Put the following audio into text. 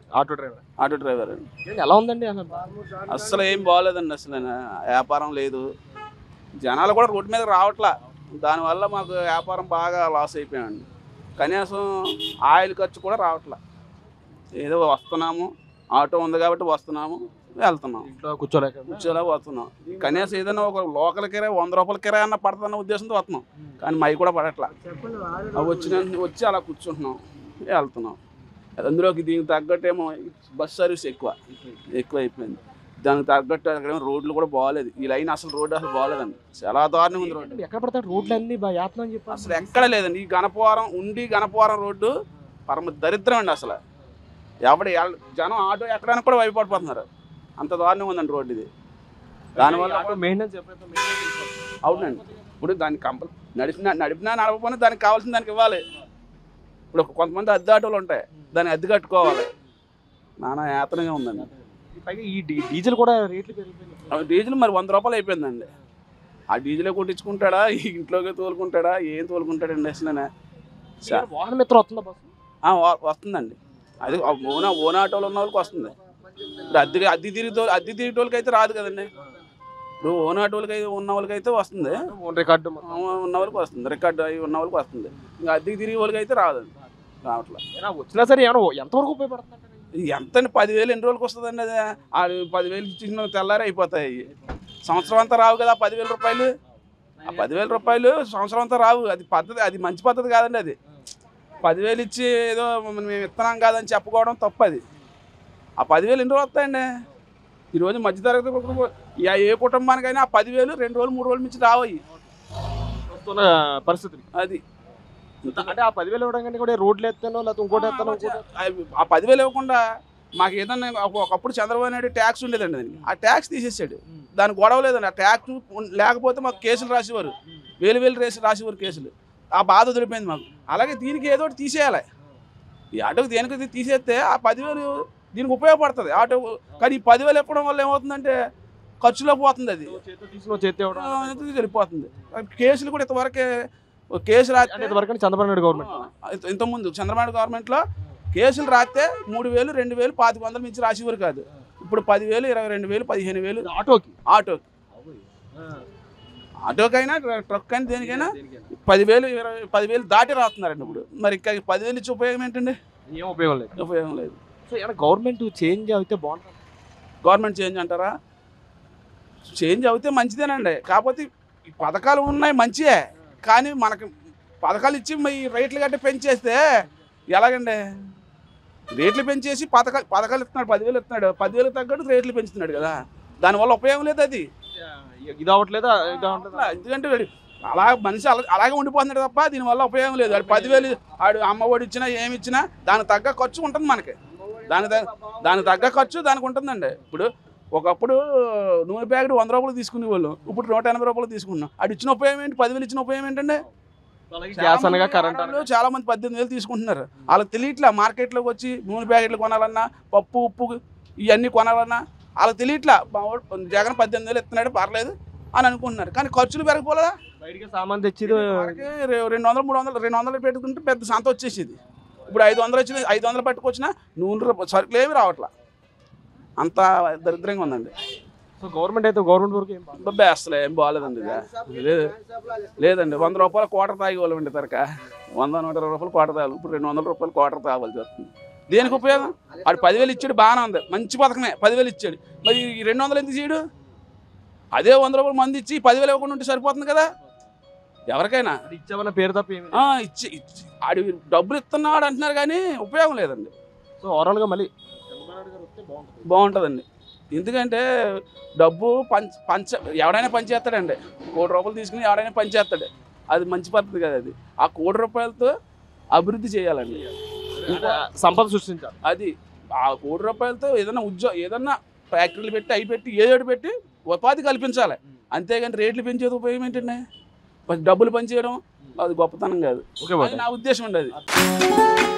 Auto driver auto driver ఏంటి ఎలా ఉందండి అసలు అస్సలు ఏం బాగోలేదండి అసలు వ్యాపారం లేదు జనాలు కూడా రోడ్డు మీద రావట్లా దానివల్ల మాకు వ్యాపారం బాగా లాస్ అయిపోయామండి కనీసం ఆయిల్ ఖర్చు కూడా రావట్లా ఏదో వస్తున్నాము ఆటో ఉంది కాబట్టి వస్తున్నాము వెళ్తున్నాం ఇంట్లో కూర్చోలేక కూర్చోలే వస్తున్నాం కనీసం ఏదైనా ఒక లోకల్ కిరాయి వంద రూపాయల కిరాయి అన్న పడుతున్న ఉద్దేశంతో వస్తున్నాం కానీ మై కూడా పడట్లా అవి వచ్చిన వచ్చి అలా కూర్చుంటున్నాం వెళ్తున్నాం అందులోకి దీనికి తగ్గట్టేమో బస్ సర్వీస్ ఎక్కువ ఎక్కువ అయిపోయింది దానికి తగ్గట్టు అక్కడేమో రోడ్లు కూడా బాగాలేదు ఈ లైన్ అసలు రోడ్డు అసలు బాగాలేదండి చాలా దారుణంగా ఉంది రోడ్డు ఎక్కడ పడతాడు రోడ్లు అన్ని యాత్న అని చెప్పి అసలు ఎక్కడ లేదండి ఈ గణపవరం ఉండి గణపవరం రోడ్డు పరమ దరిద్రం అండి అసలు ఎవడు ఎల్- జనం ఆటో ఎక్కడానికి కూడా భయపడిపోతున్నారు అంత దారుణంగా ఉందండి రోడ్డు ఇది దానివల్ల ఆటో మెయింటెనెన్స్ ఎప్పుడైతే maintenance అవునండి ఇప్పుడు దానికి కంపల్ నడిపినా నడిపినా నడపకపోయినా దానికి కావాల్సిన దానికి ఇవ్వాలి ఇప్పుడు ఒక కొంతమంది అద్దె ఆటోలు ఉంటాయి దాన్ని అద్దె కట్టుకోవాలి నానా యాతనగా ఉందండి పైగా ఈ డీ- డీజిల్ కూడా రేట్లు పెరిగిపోయింది ఆ డీజిల్ మరి వంద రూపాయలు అయిపోయిందండి ఆ డీజిలే కొట్టించుకుంటాడా ఈ ఇంట్లోకి తోలుకుంటాడా ఏం తోలుకుంటాడండి అసలు చా- వాహన మిత్ర వస్తుందా బస్సు ఆ, వ- వస్తుందండి అది ఆ ఓన్ ఓన్ ఆటోలు ఉన్న వాళ్ళకి వస్తుంది ఇప్పుడు అద్దె అద్దె తిరిగి అద్దె తిరిగేటోళ్ళకి అయితే రాదు కదండి ఇప్పుడు ఓన్ ఆటోలకి అయితే ఉన్న వాళ్ళకి అయితే వస్తుంది ఓన్ రికార్డు మొత్తం. ఆ, ఉన్న వాళ్ళకి వస్తుంది రికార్డు అయి ఉన్న వాళ్ళకి వస్తుంది ఇంకా అద్దెకి తిరిగే వాళ్ళకి అయితే రాదండి రావట్లేదు ఏనా వచ్చినా సరే ఏమన్నా ఎంతవరకు ఉపయోగపడుతుంది ఎంత పదివేలు ఎన్ని రోజులకి వస్తుందండి అది ఆ పదివేలు ఇచ్చిన తెల్లారి అయిపోతాయి సంవత్సరం అంతా రావు కదా ఆ పదివేల రూపాయలు ఆ పదివేల రూపాయలు సంవత్సరం అంతా రావు అది పద్ధతి అది మంచి పద్ధతి కాదండి అది పదివేలు ఇచ్చి ఏదో మేము ఇస్తున్నాం కాదని చెప్పుకోవడం తప్పు అది ఆ పదివేలు ఎన్ని రోజులు వస్తాయండి ఈరోజు మధ్యతరగతి కుటుంబం ఏ- ఏ కుటుంబానికైనా ఆ పదివేలు రెండు రోజులు మూడు రోజుల నుంచి రావయి వస్తున్న పరిస్థితి అది అంటే ఆ పదివేలు ఇవ్వడం కంటే కూడా రోడ్లు ఎత్తానో లేకపోతే ఇంకోటి ఎత్తానో ఇంకోటి ఆ- ఆ పదివేలు ఇవ్వకుండా మాకు ఏదన్నా ఒక- ఒకప్పుడు చంద్రబాబు నాయుడు ట్యాక్స్ ఉండేదండి దానికి ఆ ట్యాక్స్ తీసేసాడు దాని గొడవ లేదండి ఆ ట్యాక్స్ ఉన్- లేకపోతే మాకు కేసులు రాసేవారు వేలు వేలు రేసి రాసేవారు కేసులు ఆ బాధ వదిలిపోయింది మాకు అలాగే దీనికి ఏదో ఒకటి తీసేయాలి ఈ ఆటోకి దేనికి తీసేస్తే ఆ పదివేలు దీనికి ఉపయోగపడుతుంది ఆటో కానీ ఈ పదివేలు ఇవ్వడం వల్ల ఏమవుతుందంటే ఖర్చులో పోతుంది అది చేతితో తీసిన చేతి ఇవ్వడం ఆ, ఎందుకు వెళ్ళిపోతుంది కేసులు కూడా ఇంతవరకే ఓ కేసు అంటే రాస్తే ఇంతవరకు చంద్రబాబు నాయుడు గవర్నమెంట్ ఇంత- ఇంతకుముందు చంద్రబాబు గవర్నమెంట్లో కేసులు రాస్తే మూడు వేలు రెండు వేలు పాతిక వందల మించి రాసేవారు కాదు ఇప్పుడు పదివేలు ఇరవై రెండు వేలు పదిహేను వేలు ఆటోకి ఆటోకి ఆటోకైనా ట్ర- ట్రక్ అయినా దేనికైనా పదివేలు ఇరవై పదివేలు దాటి రాస్తున్నారండి ఇప్పుడు మరి ఇంకా ఈ పదివేలు ఇచ్చి ఉపయోగం ఏంటండి ఏం ఉపయోగం లేదు ఉపయోగం లేదు సో ఏమైనా గవర్నమెంట్ చేంజ్ అయితే బాగుంటుంది గవర్నమెంట్ చేంజ్ అంటారా చేంజ్ అవుతే మంచిదేనండి కాకపోతే ఈ పథకాలు ఉన్నాయి మంచియే కానీ మనకి పథకాలు ఇచ్చి ఈ రేట్లు గట్టి పెంచేస్తే ఎలాగండి రేట్లు పెంచేసి పథకాలు పథకాలు ఇస్తున్నాడు పదివేలు ఇస్తున్నాడు పదివేలు తగ్గట్టు రేట్లు పెంచుతున్నాడు కదా దానివల్ల ఉపయోగం లేదు అది ఇది అవ్వట్లేదా ఇది అవ్వట్లేదా ఎందుకంటే వాడు అలా మనిషి అలా అలాగే ఉండిపోతున్నాడు తప్ప దీనివల్ల ఉపయోగం లేదు వాడు పదివేలు ఆడు అమ్మఒడి ఇచ్చినా ఏమి ఇచ్చినా దానికి తగ్గ ఖర్చు ఉంటుంది మనకి దాని ద- దానికి తగ్గ ఖర్చు దానికి ఉంటుందండి ఇప్పుడు ఒకప్పుడు నూనె ప్యాకెట్ వంద రూపాయలు తీసుకునే వాళ్ళు ఇప్పుడు నూట ఎనభై రూపాయలు తీసుకున్నాం అది ఇచ్చిన ఉపయోగం ఏంటి పదివేలు ఇచ్చిన ఉపయోగం ఏంటండి అలాగే గ్యాస్ అనగా కరెంట్ ఆడవాళ్ళు చాలా మంది పద్దెనిమిది వేలు తీసుకుంటున్నారు వాళ్ళకి తెలియట్లా మార్కెట్లోకి వచ్చి నూనె ప్యాకెట్లు కొనాలన్నా పప్పు ఉప్పు ఇవన్నీ కొనాలన్నా వాళ్ళకి తెలియట్లా మా వాడు జగన్ పద్దెనిమిది వేలు ఇస్తున్నాడు పర్లేదు అని అనుకుంటున్నారు కానీ ఖర్చులు పెరగపోలేదా బయటికి సామాన్ తెచ్చి మనకి రె- రెండు వందలు మూడు వందలు రెండు వందలు పెట్టుకుంటే పెద్ద సంత వచ్చేసేది ఇప్పుడు ఐదు వందలు వచ్చిన ఐదు వందలు పట్టుకొచ్చినా నూనె రూప- సరుకులు ఏమి రావట్లా అంత దరిద్రంగా ఉందండి సో గవర్నమెంట్ అయితే గవర్నమెంట్ వరకు ఏం బాగుంది అబ్బాయి అసలు ఏం బాగాలేదండి ఇది లేదు లేదండి వంద రూపాయలు కోటర్ తాగేవాళ్ళండి తరక వంద నూట ఇరవై రూపాయలు కోటర్ తాగాలి ఇప్పుడు రెండు వందల రూపాయలు కోటర్ తాగాల్సి వస్తుంది దేనికి ఉపయోగం ఆడు పదివేలు ఇచ్చాడు బాగానే ఉంది మంచి పథకమే పదివేలు ఇచ్చాడు మరి ఈ రెండు వందలు ఎందుకు చేయడు అదే వంద రూపాయలు మంది ఇచ్చి పదివేలు ఇవ్వకుండా ఉంటే సరిపోతుంది కదా ఎవరికైనా అది ఇచ్చామన్న పేరు తప్ప ఏమి ఆ, ఇచ్చి ఇచ్చి ఆడు డబ్బులు ఇస్తున్నాడు అంటున్నారు కానీ ఉపయోగం లేదండి సో ఓవరాల్ గా మళ్ళీ చంద్రబాబు నాయుడు గారు వస్తే బాగుంటుంది బాగుంటుందండి ఎందుకంటే డబ్బు పంచ పంచ ఎవడైనా పనిచేస్తాడండి కోటి రూపాయలు తీసుకుని ఎవడైనా పనిచేస్తాడు అది మంచి పద్ధతి కదా అది ఆ కోటి రూపాయలతో అభివృద్ధి చేయాలండి అంటే సంపద సృష్టించాలి అది ఆ కోటి రూపాయలతో ఏదైనా ఉద్యోగం ఏదన్నా ఫ్యాక్టరీలు పెట్టి అవి పెట్టి ఏదోటి పెట్టి ఉపాధి కల్పించాలి అంతేగాని రేట్లు పెంచేది ఉపయోగం ఏంటండి మరి డబ్బులు పనిచేయడం అది గొప్పతనం కాదు ఓకే బాబు అది నా ఉద్దేశం అండి అది